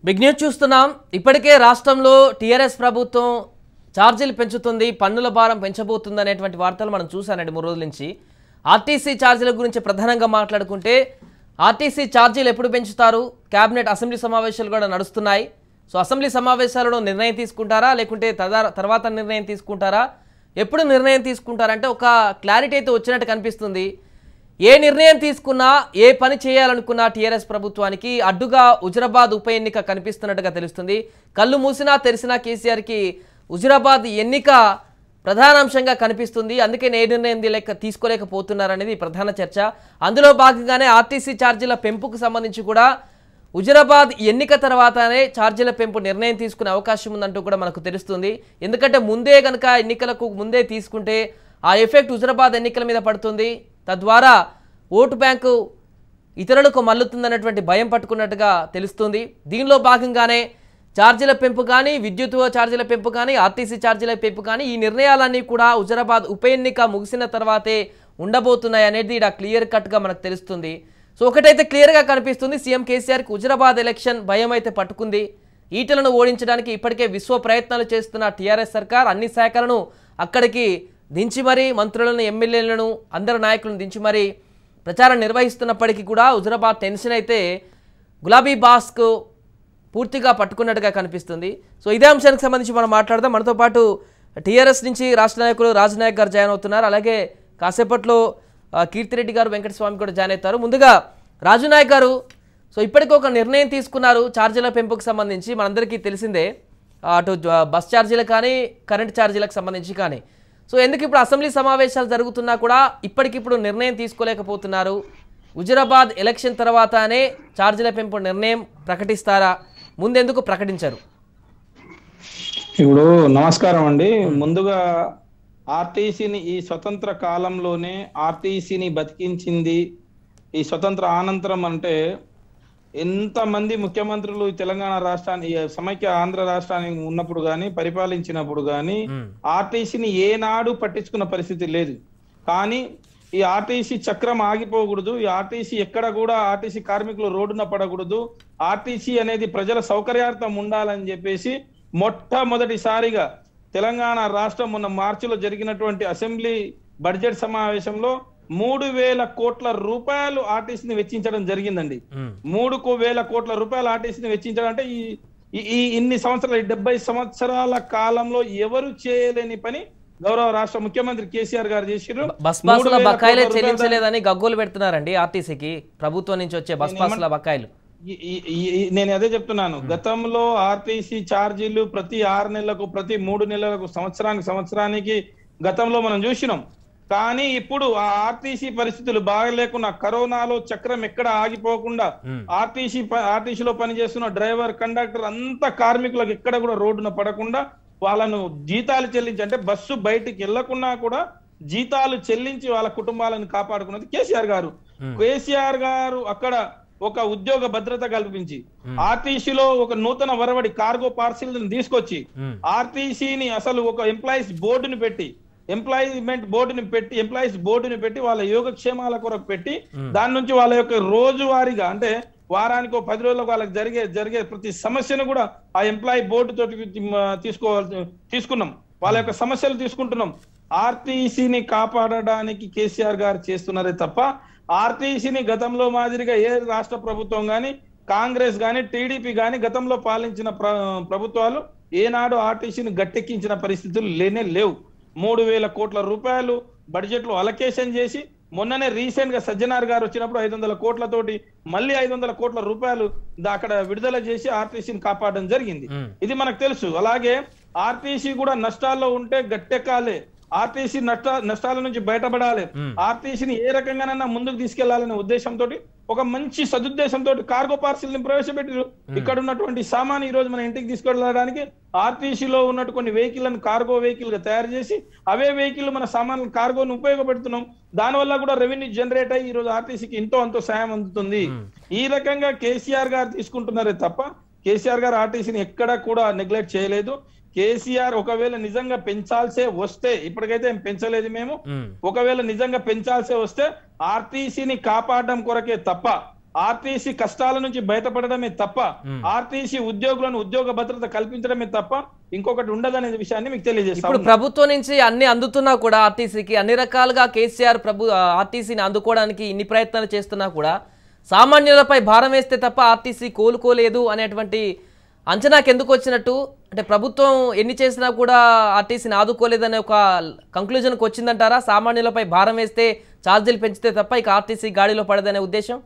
Big news చూస్తున్నాం ఇప్పటికే రాష్ట్రంలో టీఆర్ఎస్ ప్రభుత్వం ఛార్జీలు పెంచుతుంది పన్నుల భారం పెంచబోతుంది అనేటువంటి వార్తలు మనం చూసానండి మూడు రోజుల నుంచి ఆర్టీసీ ఛార్జీల గురించి ప్రధానంగా మాట్లాడుకుంటే ఆర్టీసీ ఛార్జీలు ఎప్పుడు పెంచుతారు కేబినెట్ అసెంబ్లీ సమావేశాలు కూడా నడుస్తున్నాయి సో అసెంబ్లీ సమావేశాలలో నిర్ణయం తీసుకుంటారా లేకుంటే తదా- తర్వాత నిర్ణయం తీసుకుంటారా ఎప్పుడు నిర్ణయం తీసుకుంటారంటే ఒక క్లారిటీ అయితే వచ్చినట్టు కనిపిస్తుంది ఏ నిర్ణయం తీసుకున్నా ఏ పని చేయాలనుకున్నా టీఆర్ఎస్ ప్రభుత్వానికి అడ్డుగా హుజరాబాద్ ఉప ఎన్నిక కనిపిస్తున్నట్టుగా తెలుస్తుంది కళ్ళు మూసినా తెరిసినా కేసీఆర్కి హుజరాబాద్ ఎన్నిక ప్రధాన అంశంగా కనిపిస్తుంది అందుకే ఏ నిర్ణయం తీలేక తీసుకోలేకపోతున్నారనేది ప్రధాన చర్చ అందులో భాగంగానే ఆర్టీసీ ఛార్జీల పెంపుకు సంబంధించి కూడా హుజరాబాద్ ఎన్నిక తర్వాతనే ఛార్జీల పెంపు నిర్ణయం తీసుకునే అవకాశం ఉందంటూ కూడా మనకు తెలుస్తుంది ఎందుకంటే ముందే కనుక ఎన్నికలకు ముందే తీసుకుంటే ఆ ఎఫెక్ట్ హుజరాబాద్ ఎన్నికల మీద పడుతుంది తద్వారా ఓటు బ్యాంకు ఇతరులకు మల్లుతుందన్నటువంటి భయం పట్టుకున్నట్టుగా తెలుస్తుంది దీనిలో భాగంగానే ఛార్జీల పెంపు కానీ విద్యుత్ ఛార్జీల పెంపు కానీ ఆర్టీసీ ఛార్జీల పెంపు కానీ ఈ నిర్ణయాలన్నీ కూడా హుజరాబాద్ ఉప ఎన్నిక ముగిసిన తర్వాతే ఉండబోతున్నాయి అనేది ఇక్కడ క్లియర్ కట్గా మనకు తెలుస్తుంది సో ఒకటైతే క్లియర్గా కనిపిస్తుంది సీఎం కేసీఆర్కి హుజరాబాద్ ఎలక్షన్ భయం అయితే పట్టుకుంది ఈటలను ఓడించడానికి ఇప్పటికే విశ్వ ప్రయత్నాలు చేస్తున్న టీఆర్ఎస్ సర్కార్ అన్ని శాఖలను అక్కడికి దించి మరీ మంత్రులను ఎమ్మెల్యేలను అందరు నాయకులను దించి మరీ ప్రచారం నిర్వహిస్తున్నప్పటికీ కూడా హుజరాబాద్ టెన్షన్ అయితే గులాబీ బాస్కు పూర్తిగా పట్టుకున్నట్టుగా కనిపిస్తుంది సో ఇదే అంశానికి సంబంధించి మనం మాట్లాడదాం మనతో పాటు టీఆర్ఎస్ నుంచి రాష్ట్ర నాయకులు రాజు నాయక్ గారు జాయిన్ అవుతున్నారు అలాగే కాసేపట్లో ఆ, కీర్తిరెడ్డి గారు వెంకటస్వామి కూడా జాయిన్ అవుతారు ముందుగా రాజు నాయక్ గారు సో ఇప్పటికీ ఒక నిర్ణయం తీసుకున్నారు ఛార్జీల పెంపుకు సంబంధించి మనందరికీ తెలిసిందే ఆ, అటు జ- బస్ ఛార్జీలకు కానీ కరెంట్ ఛార్జీలకు సంబంధించి కానీ సో ఎందుకు ఇప్పుడు అసెంబ్లీ సమావేశాలు జరుగుతున్నా కూడా ఇప్పటికిప్పుడు నిర్ణయం తీసుకోలేకపోతున్నారు హుజరాబాద్ ఎలక్షన్ తర్వాతనే ఛార్జీల పెంపు నిర్ణయం ప్రకటిస్తారా ముందెందుకు ప్రకటించరు ఇప్పుడు నమస్కారం అండి ముందుగా ఆర్టీసీని ఈ స్వతంత్ర కాలంలోనే ఆర్టీసీని బతికించింది ఈ స్వతంత్ర అనంతరం అంటే ఎంతమంది ముఖ్యమంత్రులు ఈ తెలంగాణ రాష్ట్రాన్ని ఈ సమైక్య ఆంధ్ర రాష్ట్రానికి ఉన్నప్పుడు కానీ పరిపాలించినప్పుడు కానీ ఆర్టీసీని ఏనాడు పట్టించుకున్న పరిస్థితి లేదు కానీ ఈ ఆర్టీసీ చక్రం ఆగిపోకూడదు ఈ ఆర్టీసీ ఎక్కడ కూడా ఆర్టీసీ కార్మికులు రోడ్డున పడకూడదు ఆర్టీసీ అనేది ప్రజల సౌకర్యార్థం ఉండాలని చెప్పేసి మొట్టమొదటిసారిగా తెలంగాణ రాష్ట్రం మొన్న మార్చిలో జరిగినటువంటి అసెంబ్లీ బడ్జెట్ సమావేశంలో మూడు వేల కోట్ల రూపాయలు ఆర్టీసీని వెచ్చించడం జరిగిందండి మూడు కో- వేల కోట్ల రూపాయల ఆర్టీసీని వెచ్చించడం అంటే ఈ ఈ- ఈ ఇన్ని సంవత్సరాలు ఈ డెబ్బై సంవత్సరాల కాలంలో ఎవరు చేయలేని పని గౌరవ రాష్ట్ర ముఖ్యమంత్రి కేసీఆర్ గారు చేసిర్రు బస్ మూడు పాసుల వేల బకాయిలే కోట్ల రూపాయల చెల్లించలేదని గగ్గోలు పెడుతున్నారండి ఆర్టీసీకి ప్రభుత్వం నుంచి వచ్చే బస్ పాసుల బకాయిలు ఈ- ఈ- ఈ- ఈ- నేను అదే చెప్తున్నాను గతంలో ఆర్టీసీ ఛార్జీలు ప్రతి ఆరు నెలలకు ప్రతి మూడు నెలలకు సంవత్సరానికి సంవత్సరానికి గతంలో మనం చూసినాం కానీ ఇప్పుడు ఆ ఆర్టీసీ పరిస్థితులు బాగలేకుండా కరోనాలో చక్రం ఎక్కడ ఆగిపోకుండా ఆర్టీసీ ప- ఆర్టీసీలో పనిచేస్తున్న డ్రైవర్ కండక్టర్ అంత కార్మికులకు ఎక్కడ కూడా రోడ్డున పడకుండా వాళ్ళను జీతాలు చెల్లించి అంటే బస్సు బయటికి వెళ్లకున్నా కూడా జీతాలు చెల్లించి వాళ్ళ కుటుంబాలను కాపాడుకున్నది కేసీఆర్ గారు కేసీఆర్ గారు అక్కడ ఒక ఉద్యోగ భద్రత కల్పించి ఆర్టీసీలో ఒక నూతన వరవడి కార్గో పార్సిల్ తీసుకొచ్చి ఆర్టీసీని అసలు ఒక ఎంప్లాయీస్ బోర్డుని పెట్టి ఎంప్లాయ్మెంట్ బోర్డుని పెట్టి ఎంప్లాయీస్ బోర్డుని పెట్టి వాళ్ళ యోగక్షేమాల కొరకు పెట్టి దాని నుంచి వాళ్ళ యొక్క రోజువారీగా అంటే వారానికి పది రోజులకు వాళ్ళకి జరిగే జరిగే ప్రతి సమస్యను కూడా ఆ ఎంప్లాయీ బోర్డు తోటి తీసుకోవాల్సి తీసుకున్నాం వాళ్ళ యొక్క సమస్యలు తీసుకుంటున్నాం ఆర్టీసీని కాపాడడానికి కేసీఆర్ గారు చేస్తున్నారే తప్ప ఆర్టీసీని గతంలో మాదిరిగా ఏ రాష్ట్ర ప్రభుత్వం గాని కాంగ్రెస్ గాని టీడీపీ గాని గతంలో పాలించిన ప్ర- ప్రభుత్వాలు ఏనాడు ఆర్టీసీని గట్టెక్కించిన పరిస్థితులు లేనే లేవు మూడు వేల కోట్ల రూపాయలు బడ్జెట్ లో అలకేషన్ చేసి మొన్ననే రీసెంట్ గా సజ్జనార్ గారు వచ్చినప్పుడు ఐదు వందల కోట్లతోటి మళ్ళీ ఐదు వందల కోట్ల రూపాయలు దా- అక్కడ విడుదల చేసి ఆర్టీసీని కాపాడడం జరిగింది ఇది మనకు తెలుసు అలాగే ఆర్టీసీ కూడా నష్టాల్లో ఉంటే గట్టెక్కాలి ఆర్టీసీ నష్ట నష్టాల నుంచి బయటపడాలి ఆర్టీసీని ఏ రకంగానైనా ముందుకు తీసుకెళ్లాలనే ఉద్దేశంతో ఒక మంచి సదుద్దేశంతో కార్గో పార్సిల్ ని ప్రవేశపెట్టారు ఇక్కడ ఉన్నటువంటి సామాన్ ఈ రోజు మన ఇంటికి తీసుకెళ్ళడానికి ఆర్టీసీలో ఉన్నట్టు కొన్ని వెహికల్ కార్గో వెహికల్ గా తయారు చేసి అవే వెహికల్ మన సామాన్ కార్గోను ఉపయోగపెడుతున్నాం దానివల్ల కూడా రెవెన్యూ జనరేట్ అయ్యి ఈ రోజు ఆర్టీసీకి ఎంతో అంతో సాయం అందుతుంది ఈ రకంగా కేసీఆర్ గారు తీసుకుంటున్నారే తప్ప కేసీఆర్ గారు ఆర్టీసీని ఎక్కడా కూడా నెగ్లెక్ట్ చేయలేదు కేసీఆర్ ఒకవేళ నిజంగా పెంచాల్సే వస్తే ఇప్పటికైతే ఏం పెంచలేదు మేము మ్మ్. ఒకవేళ నిజంగా పెంచాల్సే వస్తే ఆర్టీసీని కాపాడడం కొరకే తప్ప ఆర్టీసీ కష్టాల నుంచి బయటపడడమే తప్ప ఆర్టీసీ ఉద్యోగులను ఉద్యోగ భద్రత కల్పించడమే తప్ప ఇంకొకటి ఉండదనే విషయాన్ని మీకు తెలియజేస్తాను ఇప్పుడు ప్రభుత్వం నుంచి అన్ని అందుతున్నా కూడా ఆర్టీసీకి అన్ని రకాలుగా కేసీఆర్ ప్రభు ఆర్టీసీని అందుకోవడానికి ఇన్ని ప్రయత్నాలు చేస్తున్నా కూడా సామాన్యులపై భారం వేస్తే తప్ప ఆర్టీసీ కోలుకోలేదు అనేటువంటి అంచనాకి ఎందుకు వచ్చినట్టు అంటే ప్రభుత్వం ఎన్ని చేసినా కూడా ఆర్టీసీని ఆదుకోలేదనే ఒక కంక్లూజన్కి వచ్చిందంటారా సామాన్యులపై భారం వేస్తే ఛార్జీలు పెంచితే తప్ప ఇక ఆర్టీసీ గాడిలో పడదనే ఉద్దేశం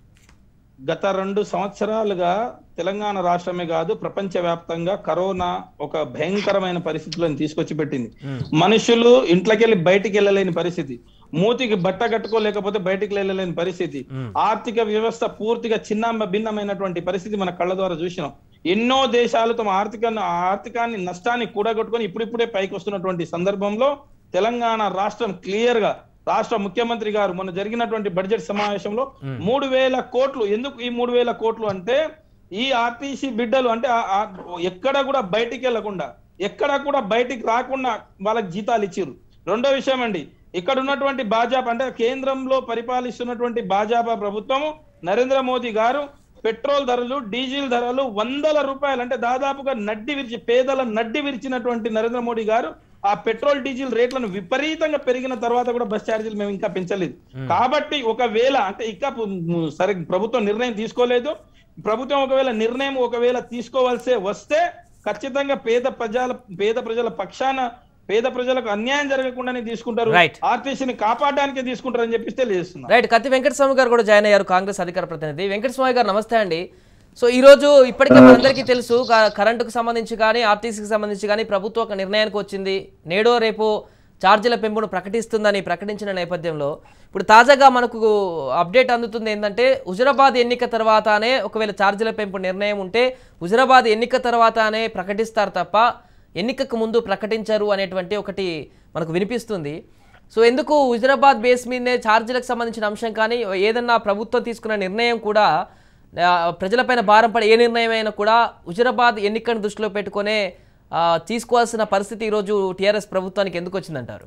గత రెండు సంవత్సరాలుగా తెలంగాణ రాష్ట్రమే కాదు ప్రపంచ వ్యాప్తంగా కరోనా ఒక భయంకరమైన పరిస్థితులను తీసుకొచ్చి పెట్టింది మనుషులు ఇంట్లోకెళ్ళి బయటికి వెళ్ళలేని పరిస్థితి మూతికి బట్ట కట్టుకోలేకపోతే బయటికి వెళ్ళలేని పరిస్థితి ఆర్థిక వ్యవస్థ పూర్తిగా చిన్న భిన్నమైనటువంటి పరిస్థితి మన కళ్ళ ద్వారా చూసినాం ఎన్నో దేశాలు తమ ఆర్థిక ఆర్థికాన్ని నష్టాన్ని కూడగొట్టుకొని ఇప్పుడిప్పుడే పైకి వస్తున్నటువంటి సందర్భంలో తెలంగాణ రాష్ట్రం క్లియర్ గా రాష్ట్ర ముఖ్యమంత్రి గారు మొన్న జరిగినటువంటి బడ్జెట్ సమావేశంలో మూడు వేల కోట్లు ఎందుకు ఈ మూడు వేల కోట్లు అంటే ఈ ఆర్టీసీ బిడ్డలు అంటే ఆ- ఆ ఎక్కడ కూడా బయటికి వెళ్లకుండా ఎక్కడ కూడా బయటికి రాకుండా వాళ్ళకి జీతాలు ఇచ్చిర్రు రెండో విషయం అండి ఇక్కడ ఉన్నటువంటి భాజపా అంటే కేంద్రంలో పరిపాలిస్తున్నటువంటి భాజపా ప్రభుత్వము నరేంద్ర మోదీ గారు పెట్రోల్ ధరలు డీజిల్ ధరలు వందల రూపాయలు అంటే దాదాపుగా నడ్డి విరిచి పేదల నడ్డి విరిచినటువంటి నరేంద్ర మోడీ గారు ఆ పెట్రోల్ డీజిల్ రేట్లను విపరీతంగా పెరిగిన తర్వాత కూడా బస్ ఛార్జీలు మేము ఇంకా పెంచలేదు కాబట్టి ఒకవేళ అంటే ఇంకా పు- సరే ప్రభుత్వం నిర్ణయం తీసుకోలేదు ప్రభుత్వం ఒకవేళ నిర్ణయం ఒకవేళ తీసుకోవాల్సే వస్తే ఖచ్చితంగా పేద ప్రజల పేద ప్రజల పక్షాన పేద ప్రజలకు అన్యాయం జరగకుండానే తీసుకుంటారు Right. ఆర్టీసీని కాపాడడానికే తీసుకుంటారని చెప్పి తెలియజేస్తున్నారు రైట్ కత్తి వెంకటస్వామి గారు కూడా జాయిన్ అయ్యారు కాంగ్రెస్ అధికార ప్రతినిధి వెంకటస్వామి గారు నమస్తే అండి సో ఈ రోజు ఇప్పటికే మనందరికీ తెలుసు క- కరెంటుకు సంబంధించి కానీ ఆర్టీసీకి సంబంధించి కానీ ప్రభుత్వం ఒక నిర్ణయానికి వచ్చింది నేడో రేపు ఛార్జీల పెంపును ప్రకటిస్తుందని ప్రకటించిన నేపథ్యంలో ఇప్పుడు తాజాగా మనకు అప్డేట్ అందుతుంది ఏంటంటే హుజరాబాద్ ఎన్నిక తర్వాతనే ఒకవేళ ఛార్జీల పెంపు నిర్ణయం ఉంటే హుజరాబాద్ ఎన్నిక తర్వాతనే ప్రకటిస్తారు తప్ప ఎన్నికకు ముందు ప్రకటించరు అనేటువంటి ఒకటి మనకు వినిపిస్తుంది సో ఎందుకు హుజరాబాద్ బేస్ మీదనే ఛార్జీలకు సంబంధించిన అంశం కానీ ఏదన్నా ప్రభుత్వం తీసుకున్న నిర్ణయం కూడా ఆ, ప్రజలపైన భారం పడే ఏ నిర్ణయం అయినా కూడా హుజరాబాద్ ఎన్నికను దృష్టిలో పెట్టుకునే ఆ, తీసుకోవాల్సిన పరిస్థితి ఈరోజు టీఆర్ఎస్ ప్రభుత్వానికి ఎందుకు వచ్చిందంటారు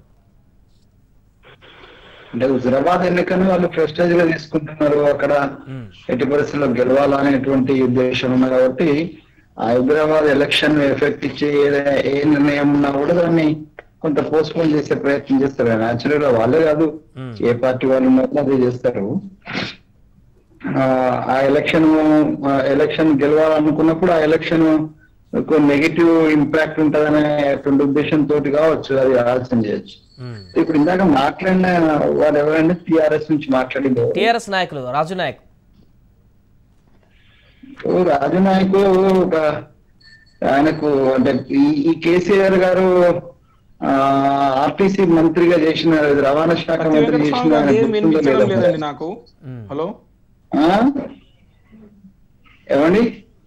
అంటే హుజరాబాద్ ఎన్నికను వాళ్ళు ప్రెస్టేజ్ గా తీసుకుంటున్నారు అక్కడ ఎట్టి పరిస్థితుల్లో గెలవాలనేటువంటి ఉద్దేశం ఉంది కాబట్టి ఆ హైదరాబాద్ ఎలక్షన్ ఎఫెక్ట్ ఇచ్చి ఏ- ఏ నిర్ణయం ఉన్నా కూడా దాన్ని కొంత పోస్ట్ పోన్ చేసే ప్రయత్నం చేస్తారు న్యాచురల్ గా వాళ్ళే కాదు ఏ పార్టీ వాళ్ళు ఉన్నారో అదే చేస్తారు ఆ, ఆ ఎలక్షన్ ఎలక్షన్ గెలవాలనుకున్నప్పుడు ఆ ఎలక్షన్ నెగిటివ్ ఇంపాక్ట్ ఉంటదనే ఉద్దేశంతో కావచ్చు అది ఆలోచన చేయొచ్చు ఇప్పుడు ఇందాక మాట్లాడిన వాడు ఎవరంటే టిఆర్ఎస్ నుంచి మాట్లాడింది ఎవరు? టీఆర్ఎస్ నాయకులు రాజు నాయక్ ఓ రాజనాయకు ఒక ఆయనకు అంటే ఈ- ఈ కేసీఆర్ గారు ఆర్టీసీ మంత్రిగా చేసిన రవాణా శాఖ సత్య మంత్రి వెంకట చేసిన స్వామి ఆయన గారు ఏం గుర్తుందో వినిపించడం లేదో లేదండి నాకు హలో ఆ? ఏమండి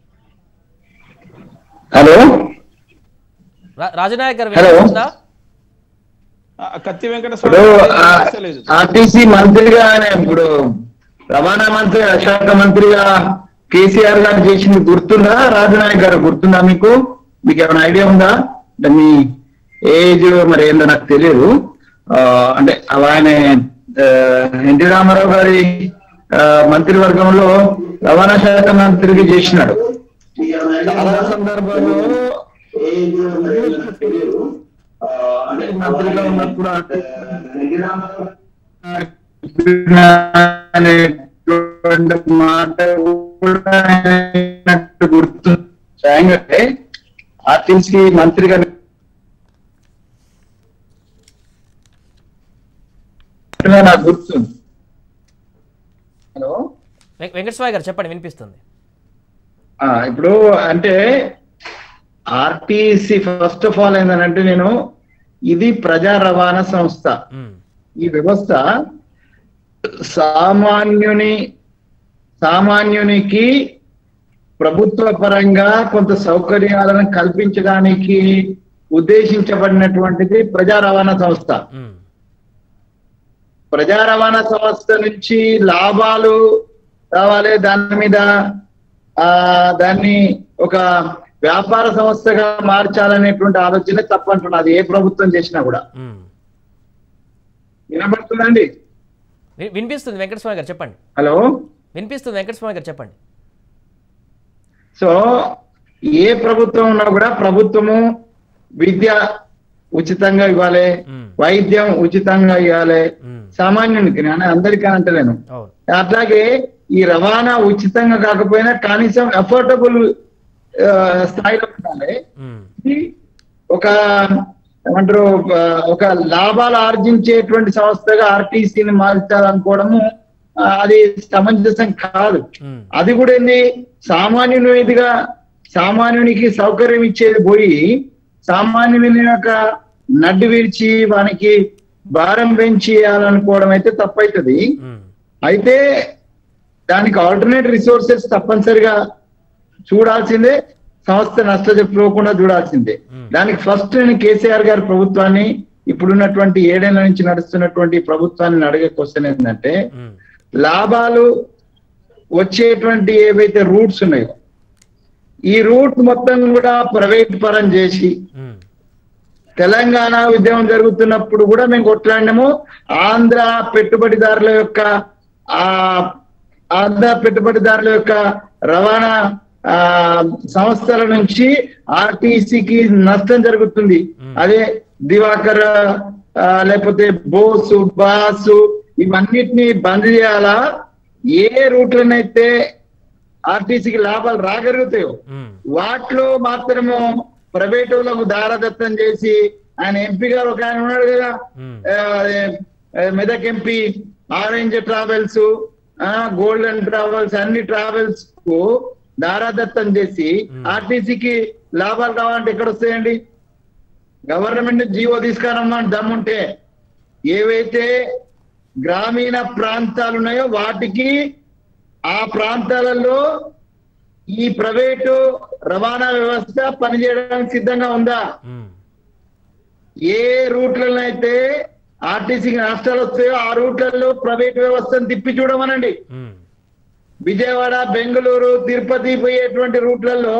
హలో రా- రాజు నాయక్ గారు Hello. వినిపిస్తుందా? ఆ, కత్తి వెంకట ఇప్పుడు స్వామి ఆ, గారు వినిపించలేదు. ఆర్టీసీ మంత్రిగా ఆయన ఇప్పుడు రవాణా మంత్రి శాఖ మంత్రిగా కేసీఆర్ గారు చేసింది గుర్తుందా రాజనాయక్ గారు గుర్తుందా మీకు మీకు ఏమైనా ఐడియా ఉందా అంటే మీ ఏజ్ మరి ఏందో నాకు తెలియదు ఆ, అంటే ఆయన ఆ, ఎన్టీ రామారావు గారి ఆ, మంత్రివర్గంలో రవాణా శాఖ మంత్రిగా చేసినాడు చాలా సందర్భాల్లో అంటే మంత్రిగా ఉన్నప్పుడు అనేటువంటి మాట కూడా ఆయనకు గుర్తు అంటే ఆర్టీసీ మంత్రిగా నాకు గుర్తుంది హలో వెం- వెంకటస్వామి గారు చెప్పండి వినిపిస్తుంది ఆ, ఇప్పుడు అంటే ఆర్టీసీ ఫస్ట్ ఆఫ్ ఆల్ ఏంటంటే నేను ఇది ప్రజా రవాణా సంస్థ ఉమ్, ఈ వ్యవస్థ సామాన్యుని సామాన్యునికి ప్రభుత్వ పరంగా కొంత సౌకర్యాలను కల్పించడానికి ఉద్దేశించబడినటువంటిది ప్రజా రవాణా సంస్థ ఉమ్, ప్రజా రవాణా సంస్థ నుంచి లాభాలు రావాలి దాని మీద ఆ దాన్ని ఒక వ్యాపార సంస్థగా మార్చాలనేటువంటి ఆలోచన తప్పంటున్నా అది ఏ ప్రభుత్వం చేసినా కూడా ఉమ్. వినబడుతుందండి వి- వినిపిస్తుంది వెంకటస్వామి గారు చెప్పండి హలో వినిపిస్తుంది వెంకటస్వామి గారు చెప్పండి సో ఏ ప్రభుత్వం ఉన్నా కూడా ప్రభుత్వము విద్య ఉచితంగా ఇవ్వాలి మ్మ్. వైద్యం ఉచితంగా ఇవ్వాలి మ్మ్. సామాన్యునికి నేను అందరికీ అంటలేను అవును అట్లాగే ఈ రవాణా ఉచితంగా కాకపోయినా కనీసం అఫోర్డబుల్ స్థాయిలో ఉండాలి మ్మ్. ఇది ఒక ఏమంటారు ఆ, ఒక లాభాలు ఆర్జించేటువంటి సంస్థగా ఆర్టీసీని మార్చాలనుకోవడము ఆ, అది సమంజసం కాదు మ్మ్. అది కూడా ఏంది సామాన్యునిదిగా సామాన్యునికి సౌకర్యం ఇచ్చేది పోయి సామాన్యుని యొక్క నడ్డు విరిచి వానికి భారం పెంచేయాలనుకోవడం అయితే తప్పైతుంది మ్మ్. అయితే దానికి ఆల్టర్నేట్ రిసోర్సెస్ తప్పనిసరిగా చూడాల్సిందే సంస్థ నష్టపోకుండా చూడాల్సిందే Hmm. దానికి ఫస్ట్ నేను కేసీఆర్ గారి ప్రభుత్వాన్ని ఇప్పుడున్నటువంటి ఏడేళ్ల నుంచి నడుస్తున్నటువంటి ప్రభుత్వాన్ని అడిగే క్వశ్చన్ ఏంటంటే మ్మ్. లాభాలు వచ్చేటువంటి ఏవైతే రూట్స్ ఉన్నాయో ఈ రూట్ మొత్తం కూడా ప్రైవేట్ పరం చేసి మ్మ్. తెలంగాణ ఉద్యమం జరుగుతున్నప్పుడు కూడా మేము కొట్లాడినాము ఆంధ్ర పెట్టుబడిదారుల యొక్క ఆ ఆంధ్ర పెట్టుబడిదారుల యొక్క రవాణా ఆ సంస్థల నుంచి ఆర్టీసీకి నష్టం జరుగుతుంది అదే దివాకర్ ఆ, లేకపోతే బోసు బాసు ఇవన్నిటిని బంద్ చేయాలా ఏ రూట్లనైతే ఆర్టీసీకి లాభాలు రాగలుగుతాయో మ్మ్. వాటిలో మాత్రము ప్రైవేట్ వాళ్ళకు దారదత్తం చేసి ఆయన ఎంపీ గారు ఒక ఆయన ఉన్నాడు కదా మ్మ్. ఆ, అదే, ఆ, Medak MP orange travels golden travels అన్ని ట్రావెల్స్ కు దారాదత్తం చేసి ఆర్టీసీకి లాభాలు కావాలంటే ఎక్కడ వస్తాయండి గవర్నమెంట్ జీవో తీసుకురమ్మని దమ్ముంటే ఏవైతే గ్రామీణ ప్రాంతాలు ఉన్నాయో వాటికి ఆ ప్రాంతాలలో ఈ ప్రైవేటు రవాణా వ్యవస్థ పనిచేయడానికి సిద్ధంగా ఉందా మ్మ్. ఏ రూట్లలో అయితే ఆర్టీసీకి నష్టాలు వస్తాయో ఆ రూట్లలో ప్రైవేట్ వ్యవస్థను తిప్పి చూడమనండి మ్మ్. విజయవాడ బెంగళూరు తిరుపతి పోయేటువంటి రూట్లలో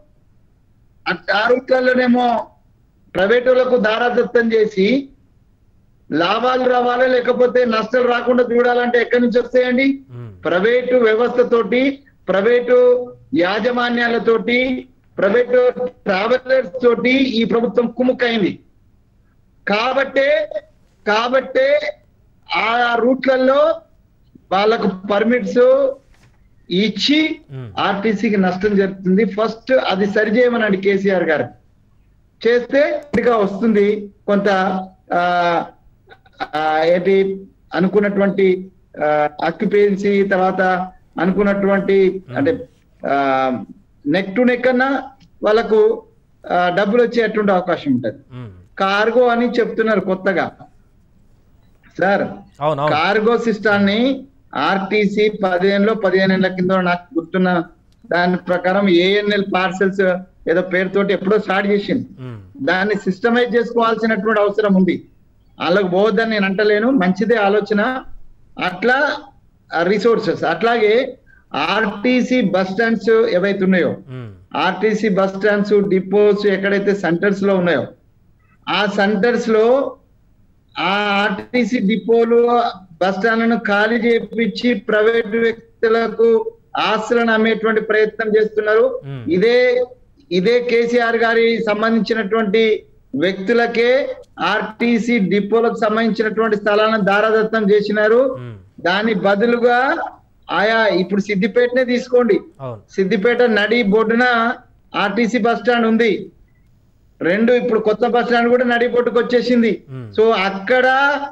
ఆ- ఆ రూట్లలోనేమో ప్రైవేట్ వాళ్ళకు దారాదత్తం చేసి లాభాలు రావాలి లేకపోతే నష్టాలు రాకుండా చూడాలంటే ఎక్కడి నుంచి వస్తాయండి మ్మ్. ప్రైవేటు వ్యవస్థతోటి ప్రైవేటు యాజమాన్యాలతోటి ప్రైవేటు ట్రావెలర్స్ తోటి ఈ ప్రభుత్వం కుముక్కైంది కాబట్టే కాబట్టే ఆ రూట్లలో వాళ్ళకు పర్మిట్స్ ఇచ్చి మ్మ్. ఆర్టీసీకి నష్టం జరుగుతుంది ఫస్ట్ అది సరి చేయమనండి కేసీఆర్ గారు చేస్తే ఇంకా వస్తుంది కొంత ఆ, ఆ, ఏంటి అనుకున్నటువంటి అక్యుపెన్సీ తర్వాత అనుకున్నటువంటి అంటే నెక్ టు నెక్ అన్నా వాళ్ళకు ఆ, డబ్బులు వచ్చేటువంటి అవకాశం ఉంటుంది మ్మ్. కార్గో అని చెప్తున్నారు కొత్తగా సార్ అవును అవును కార్గో సిస్టాన్ని ఆర్టీసీ పదిహేనులో పదిహేను ఏళ్ల కింద నాకు గుర్తున్న దాని ప్రకారం ఏఎన్ఎల్ పార్సెల్స్ ఏదో పేరుతోటి ఎప్పుడో స్టార్ట్ చేసింది మ్మ్. దాన్ని సిస్టమైజ్ చేసుకోవాల్సినటువంటి అవసరం ఉంది వాళ్ళకి పోవద్దని నేను అంటలేను మంచిదే ఆలోచన అట్లా రిసోర్సెస్ అట్లాగే ఆర్టీసీ బస్ స్టాండ్స్ ఏవైతే ఉన్నాయో మ్మ్. ఆర్టీసీ బస్ స్టాండ్స్ డిపోస్ ఎక్కడైతే సెంటర్స్ లో ఉన్నాయో ఆ సెంటర్స్ లో ఆ ఆర్టీసీ డిపోలు బస్ స్టాండ్లను ఖాళీ చేపించి ప్రైవేట్ వ్యక్తులకు ఆస్తులను అమ్మేటువంటి ప్రయత్నం చేస్తున్నారు మ్మ్. ఇదే ఇదే కేసీఆర్ గారి సంబంధించినటువంటి వ్యక్తులకే ఆర్టీసీ డిపోలకు సంబంధించినటువంటి స్థలాలను దారాదత్తం చేసినారు మ్మ్. దాని బదులుగా ఆయా ఇప్పుడు సిద్దిపేటనే తీసుకోండి అవును సిద్దిపేట నడి బొడ్డున ఆర్టీసీ బస్ స్టాండ్ ఉంది రెండు ఇప్పుడు కొత్త బస్ స్టాండ్ కూడా నడి బొడ్డుకు వచ్చేసింది మ్మ్. సో అక్కడ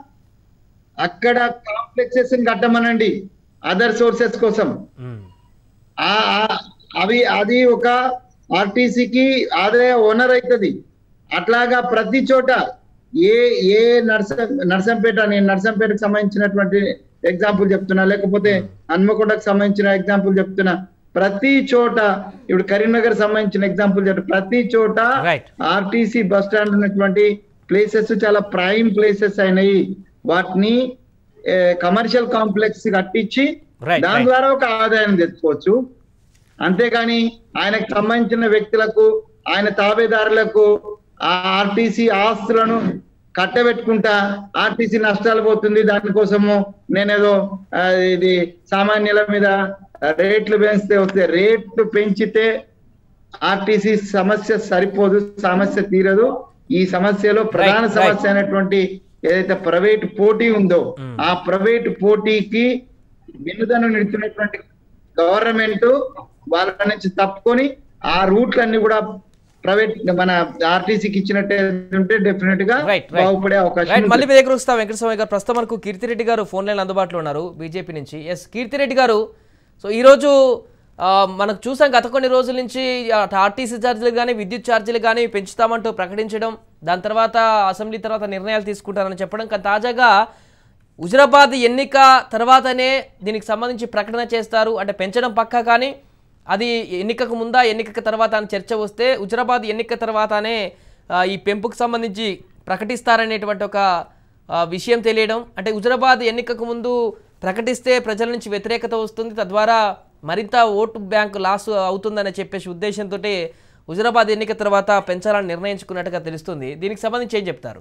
అక్కడ కాంప్లెక్సెస్ కట్టమనండి అదర్ సోర్సెస్ కోసం మ్మ్. ఆ- ఆ- అవి అది ఒక ఆర్టీసీకి ఆదాయ ఓనర్ అవుతుంది అట్లాగా ప్రతి చోట ఏ ఏ నర్సం నర్సంపేట నేను నర్సంపేటకు సంబంధించినటువంటి ఎగ్జాంపుల్ చెప్తున్నా లేకపోతే హన్మకొండకు సంబంధించిన ఎగ్జాంపుల్ చెప్తున్నా ప్రతి చోట ఇప్పుడు కరీంనగర్ సంబంధించిన ఎగ్జాంపుల్ చెప్తా ప్రతి చోట Right. ఆర్టీసీ బస్ స్టాండ్ ఉన్నటువంటి ప్లేసెస్ చాలా ప్రైమ్ ప్లేసెస్ అయినాయి వాటిని కమర్షియల్ కాంప్లెక్స్ కట్టించి Right, దాని right. ద్వారా ఒక ఆదాయం తెచ్చుకోవచ్చు అంతేగాని ఆయనకు సంబంధించిన వ్యక్తులకు ఆయన తాబేదారులకు ఆ ఆర్టీసీ ఆస్తులను కట్టబెట్టుకుంటా ఆర్టీసీ నష్టాలు పోతుంది దానికోసము నేనేదో ఆ, ఇది సామాన్యుల మీద రేట్లు పెంచితే వస్తే రేట్లు పెంచితే ఆర్టీసీ సమస్య సరిపోదు సమస్య తీరదు ఈ సమస్యలో ప్రధాన Right, right. సమస్య అయినటువంటి ఏదైతే ప్రైవేట్ పోటీ ఉందో ఆ ప్రైవేట్ పోటీకి వెనుదను నిడుతున్నటువంటి గవర్నమెంట్ వాళ్ళ నుంచి తప్పుకొని ఆ రూట్లన్నీ కూడా ప్రైవేట్ మన ఆర్టీసీకి ఇచ్చినట్టే ఉంటే డెఫినెట్ గా Right, right. బాగుపడే అవకాశం రైట్ ఉంది. మళ్ళీ మీ దగ్గర వస్తా వెంకటస్వామి గారు ప్రస్తుతం మనకు కీర్తిరెడ్డి గారు ఫోన్ లైన్ అందుబాటులో ఉన్నారు బీజేపీ నుంచి ఎస్ కీర్తిరెడ్డి గారు సో ఈరోజు ఆ, మనకు చూసాం గత కొన్ని రోజుల నుంచి ఆర్టీసీ ఛార్జీలు కానీ విద్యుత్ ఛార్జీలు కానీ పెంచుతామంటూ ప్రకటించడం దాని తర్వాత అసెంబ్లీ తర్వాత నిర్ణయాలు తీసుకుంటారని చెప్పడం కానీ తాజాగా హుజరాబాద్ ఎన్నిక తర్వాతనే దీనికి సంబంధించి ప్రకటన చేస్తారు అంటే పెంచడం పక్కా కానీ అది ఎన్నికకు ముందా ఎన్నికకు తర్వాత అని చర్చ వస్తే హుజరాబాద్ ఎన్నిక తర్వాతనే ఆ, ఈ పెంపుకు సంబంధించి ప్రకటిస్తారనేటువంటి ఒక ఆ, విషయం తెలియడం అంటే హుజరాబాద్ ఎన్నికకు ముందు ప్రకటిస్తే ప్రజల నుంచి వ్యతిరేకత వస్తుంది తద్వారా మరింత ఓటు బ్యాంకు లాస్ అవుతుందని చెప్పేసి ఉద్దేశంతో హుజరాబాద్ ఎన్నిక తర్వాత పెంచాలని నిర్ణయించుకున్నట్టుగా తెలుస్తుంది దీనికి సంబంధించి ఏం చెప్తారు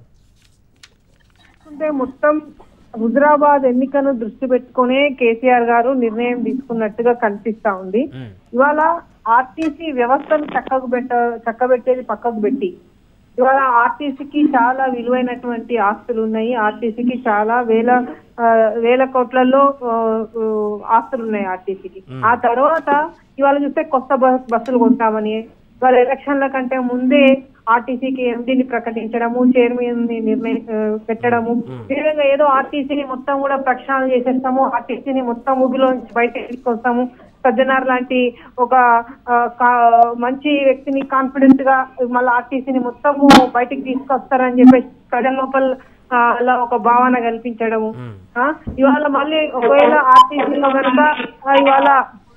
అంటే మొత్తం హుజరాబాద్ ఎన్నికను దృష్టి పెట్టుకునే కేసీఆర్ గారు నిర్ణయం తీసుకున్నట్టుగా కనిపిస్తా ఉంది ఇవాళ ఆర్టీసీ వ్యవస్థను చక్కకు పెట్ట చక్కబెట్టేది పక్కకు పెట్టి ఇవాళ ఆర్టీసీకి చాలా విలువైనటువంటి ఆస్తులు ఉన్నాయి ఆర్టీసీకి చాలా వేల ఆ, వేల కోట్లలో ఆ, ఆ, ఆస్తులు ఉన్నాయి ఆర్టీసీకి ఆ తర్వాత ఇవాళ చూస్తే కొత్త బస్ బస్సులు కొంటామని ఇవాళ ఎలక్షన్ల కంటే ముందే ఆర్టీసీకి ఎండీని ప్రకటించడము చైర్మన్ ని నిర్ణయం ఆ, పెట్టడము ఈ విధంగా ఏదో ఆర్టీసీని మొత్తం కూడా ప్రక్షాళన చేసేస్తాము ఆర్టీసీని మొత్తం ఊబిలో నుంచి బయటకు తీసుకొస్తాము సజ్జనార్ లాంటి ఒక ఆ, కా- మంచి వ్యక్తిని కాన్ఫిడెంట్ గా మళ్ళీ ఆర్టీసీని మొత్తము బయటికి తీసుకొస్తారని చెప్పేసి ప్రజల లోపల ఆ, అలా ఒక భావన కల్పించడము ఆ, ఇవాళ మళ్ళీ ఒకవేళ ఆర్టీసీలో కనుక ఆ, ఇవాళ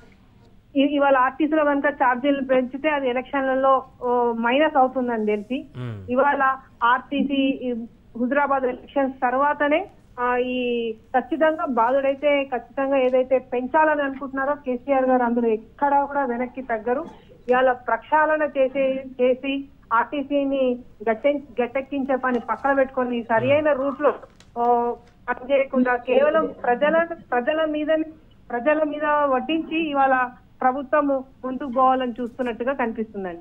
ఇ- ఇవాళ ఆర్టీసీలో కనుక ఛార్జీలు పెంచితే అది ఎలక్షన్లలో మైనస్ అవుతుందని తెలిసి ఇవాళ ఆర్టీసీ ఈ హుజరాబాద్ ఎలక్షన్స్ తర్వాతనే ఆ, ఈ ఖచ్చితంగా బాధుడైతే ఖచ్చితంగా ఏదైతే పెంచాలని అనుకుంటున్నారో కేసీఆర్ గారు అందులో ఎక్కడా కూడా వెనక్కి తగ్గరు ఇవాళ ప్రక్షాళన చేసే చేసి ఆర్టీసీని గట్టె గట్టెక్కించే పని పక్కన పెట్టుకొని సరి అయిన రూట్ లో ఆ, పని చేయకుండా కేవలం ప్రజల ప్రజల మీద ప్రజల మీద వడ్డించి ఇవాళ ప్రభుత్వము ముందుకు పోవాలని చూస్తున్నట్టుగా కనిపిస్తుందండి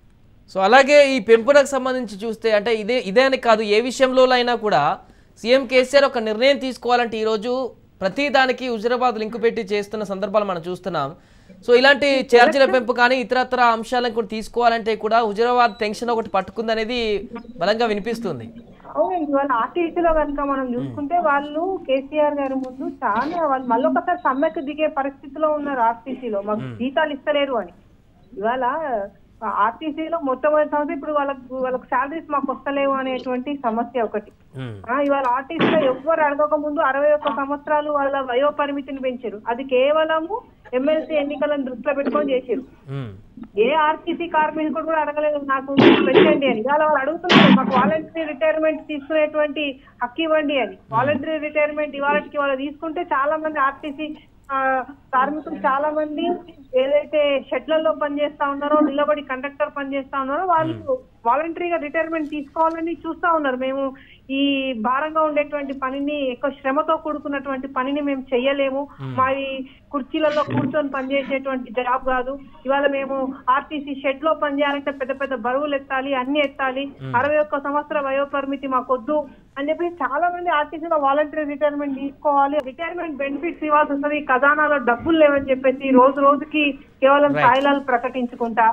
సో అలాగే ఈ పెంపునకు సంబంధించి చూస్తే అంటే ఇదే ఇదే అని కాదు ఏ విషయంలో అయినా కూడా సీఎం కేసీఆర్ ఒక నిర్ణయం తీసుకోవాలంటే ఈరోజు ప్రతి దానికి హుజరాబాద్ లింకు పెట్టి చేస్తున్న సందర్భాలు మనం చూస్తున్నాం సో ఇలాంటి ఛార్జీల పెంపు కానీ ఇతరత్ర అంశాలను కూడా తీసుకోవాలంటే కూడా హుజరాబాద్ టెన్షన్ ఒకటి పట్టుకుందనేది బలంగా వినిపిస్తుంది అవునండి ఇవాళ ఆర్టీసీలో కనుక మనం చూసుకుంటే వాళ్ళు కేసీఆర్ గారి ముందు చాలా వాళ్ళు మళ్ళీ ఒకసారి సమ్మెకు దిగే పరిస్థితిలో ఉన్నారు ఆర్టీసీలో మాకు జీతాలు ఇస్తలేరు అని ఇవాళ ఆర్టీసీలో మొట్టమొదటి సంవత్సరం ఇప్పుడు వాళ్ళకు వాళ్ళకి శాలరీస్ మాకు వస్తలేవు అనేటువంటి సమస్య ఒకటి ఆ, ఇవాళ ఆర్టీసీలో ఎవ్వరు అడగక ముందు అరవై ఒక్క సంవత్సరాలు వాళ్ళ వయో పరిమితిని పెంచారు అది కేవలము ఎమ్మెల్సీ ఎన్నికలను దృష్టిలో పెట్టుకొని చేశారు ఏ ఆర్టీసీ కార్మికుడు కూడా అడగలేదు నాకు పెంచండి అని ఇవాళ వాళ్ళు అడుగుతున్నారు మాకు వాలంటరీ రిటైర్మెంట్ తీసుకునేటువంటి హక్కు ఇవ్వండి అని వాలంటరీ రిటైర్మెంట్ ఇవాళకి వాళ్ళు తీసుకుంటే చాలా మంది ఆర్టీసీ ఆ, కార్మికులు చాలా మంది ఏదైతే షెడ్లలో పనిచేస్తా ఉన్నారో నిలబడి కండక్టర్ పనిచేస్తా ఉన్నారో వాళ్ళు వాలంటరీగా రిటైర్మెంట్ తీసుకోవాలని చూస్తా ఉన్నారు మేము ఈ భారంగా ఉండేటువంటి పనిని ఎక్కువ శ్రమతో కూడుకున్నటువంటి పనిని మేము చెయ్యలేము మాది కుర్చీలలో కూర్చొని పనిచేసేటువంటి జాబ్ కాదు ఇవాళ మేము ఆర్టీసీ షెడ్ లో పనిచేయాలంటే పెద్ద పెద్ద బరువులు ఎత్తాలి అన్ని ఎత్తాలి అరవై ఒక్క సంవత్సర వయో పరిమితి మాకొద్దు అని చెప్పి చాలా మంది ఆర్టీసీలో వాలంటరీ రిటైర్మెంట్ తీసుకోవాలి రిటైర్మెంట్ బెనిఫిట్స్ ఇవ్వాల్సి వస్తుంది ఖజానాలో డబ్బులు లేవని చెప్పేసి రోజు రోజుకి కేవలం సాయిలాలు ప్రకటించుకుంటా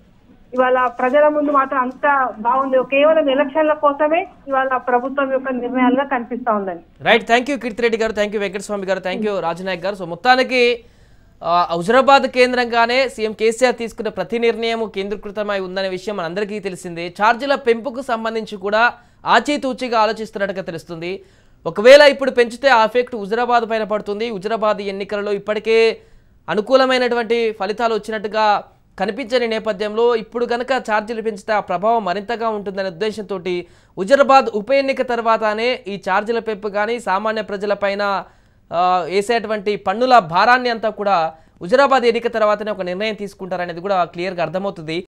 ఇవాళ ప్రజల ముందు మాత్రం అంత బాగుంది కేవలం ఎలక్షన్ల కోసమే ఇవాళ ప్రభుత్వం యొక్క నిర్ణయాలుగా కనిపిస్తా ఉందండి రైట్ థ్యాంక్ యూ కీర్తిరెడ్డి గారు థ్యాంక్ యూ వెంకటస్వామి గారు థ్యాంక్ యూ రాజనాయక్ గారు సో మొత్తానికి ఆ, హుజరాబాద్ కేంద్రంగానే సీఎం కేసీఆర్ తీసుకున్న ప్రతి నిర్ణయం కేంద్రీకృతమై ఉందనే విషయం మనందరికీ తెలిసిందే ఛార్జీల పెంపుకు సంబంధించి కూడా ఆచితూచిగా ఆలోచిస్తున్నట్టుగా తెలుస్తుంది ఒకవేళ ఇప్పుడు పెంచితే ఆ ఎఫెక్ట్ హుజరాబాద్ పైన పడుతుంది హుజరాబాద్ ఎన్నికలలో ఇప్పటికే అనుకూలమైనటువంటి ఫలితాలు వచ్చినట్టుగా కనిపించని నేపథ్యంలో ఇప్పుడు కనుక ఛార్జీలు పెంచితే ఆ ప్రభావం మరింతగా ఉంటుందనే ఉద్దేశంతో హుజరాబాద్ ఉప ఎన్నిక తర్వాతనే ఈ ఛార్జీల పెంపు కానీ సామాన్య ప్రజలపైన ఆ, వేసేటువంటి పన్నుల భారాన్ని అంతా కూడా హుజరాబాద్ ఎన్నిక తర్వాతనే ఒక నిర్ణయం తీసుకుంటారనేది కూడా క్లియర్గా అర్థమవుతుంది